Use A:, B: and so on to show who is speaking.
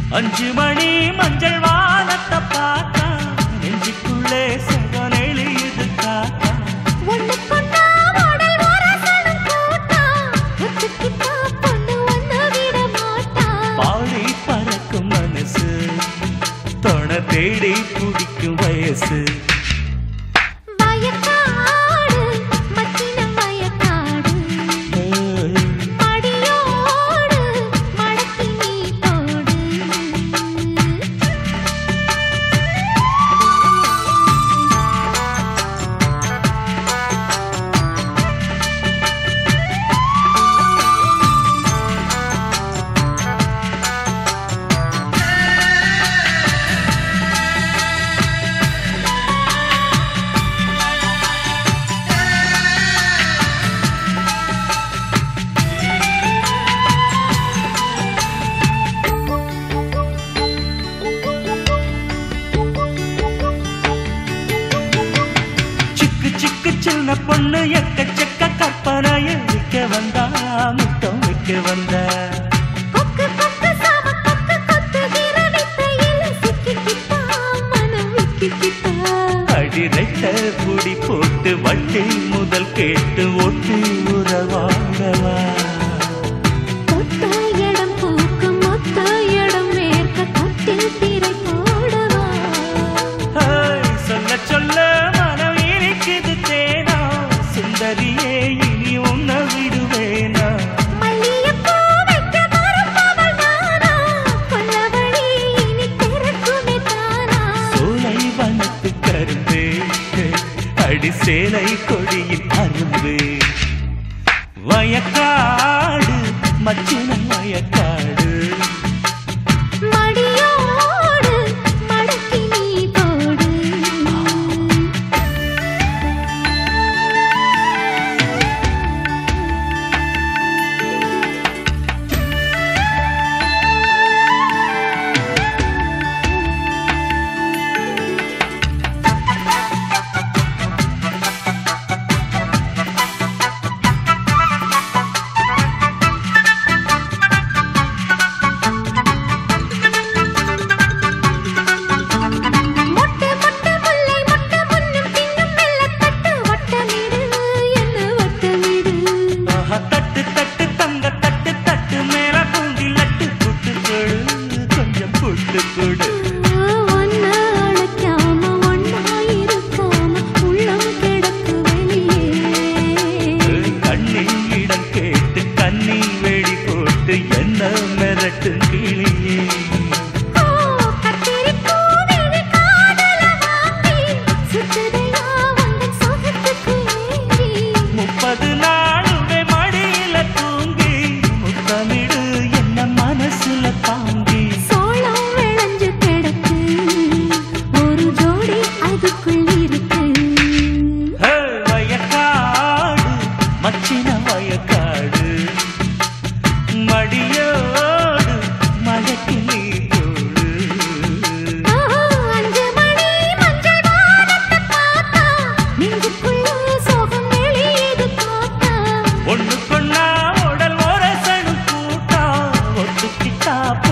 A: அஞ்சு மணி மஞ்சள் வானத்தை பார்த்தா நெஞ்சுக்குள்ளே செவன் எழுது காத்தா
B: ஒண்ணுக்கொண்ணா மாடல் வரசனும் கூட்டா. ஒத்துக்கிட்டா பொண்ணு ஒண்ணு விட மாட்டா.
A: பாடி பறக்கும் மனசு தொண தேடி பிடிக்கும் வயசு
B: வயக்காடு, மச்சின வயக்காடு. அடியோடு, மடக்கி நீ போடு.
A: சிக்கு சிக்கு சின்ன பொண்ணு எக்கச்சக்க கற்பனைய விற்க வந்தா முத்தம் வைக்க வந்தா
B: கொக்கு கொக்கு சாம கொக்கு கொத்துகிற வித்தையில சிக்கிக்கிட்டா, மனம் விக்கிக்கிட்டா.
A: அடிரைட்ட புடி போட்டு வட்டி முதல் கேட்டு ஒட்டி உறவாடவா
B: தொட்ட இடம் பூக்கும், மொத்த இடம் வேர்க்க, கட்டில் திரை போடவா?
A: ஹேய், சொல்ல சொல்ல மனம் இருக்குது தேனா சுந்தரியே இனி உன்ன விடுவேனா
B: மல்லிகைப்பூ வைக்க மறப்பவள் நானா? கொல்லவழி இனி பிறக்குமே தானா?
A: சோலை வனத்து கரும்பு அடி சேலை கொடியின் அரும்பு வயக்காடு மச்சின வயக்காடு
B: மடியோடு மடக்கி நீ போடு மொட்டை மொட்டை முல்லை மொட்டை முன்னும் பின்னும் மெல்ல தட்டு வட்டமிடு என்ன வட்டமிடு
A: ஆஹா, தட்டு தட்டு தங்க தட்டு தட்டு மேல பூண்டி லட்டு புட்டு கொடு கொஞ்சம் புட்டு கொடு
B: ஒன்ன அழைக்காம ஒன்னா இருக்காம உள்ளம் கிடக்கு வெளியே
A: கண்ணில் இடம் கேட்டு கண்ணி வெடி போட்டு என்ன மிரட்டு கிளியே
B: ஓ கத்திரி பூவிழி காதல வாங்கி சுத்துதையா உந்தன் சொகத்துக்கு ஏறி
A: முப்பது நாளுமே மடியில தூங்கி முத்தமிடு என்ன மனசுல தாங்கி
B: சோளம் விளைஞ்சு கிடக்கு ஒரு ஜோடி அதுக்குள் இருக்கு
A: ஹே, வயக்காடு மச்சின வயக்காடு மடியோடு மழைக்கு நீ போடு
B: ஆஹா, அஞ்சு மணி மஞ்சள் வானத்தை பார்த்தா நெஞ்சுக்குள்ள சோகம் வெளியேது பார்த்தா
A: ஒண்ணு கொண்டா உடல் ஒரு சனு கூட்டா ஒட்டுக்கிட்டா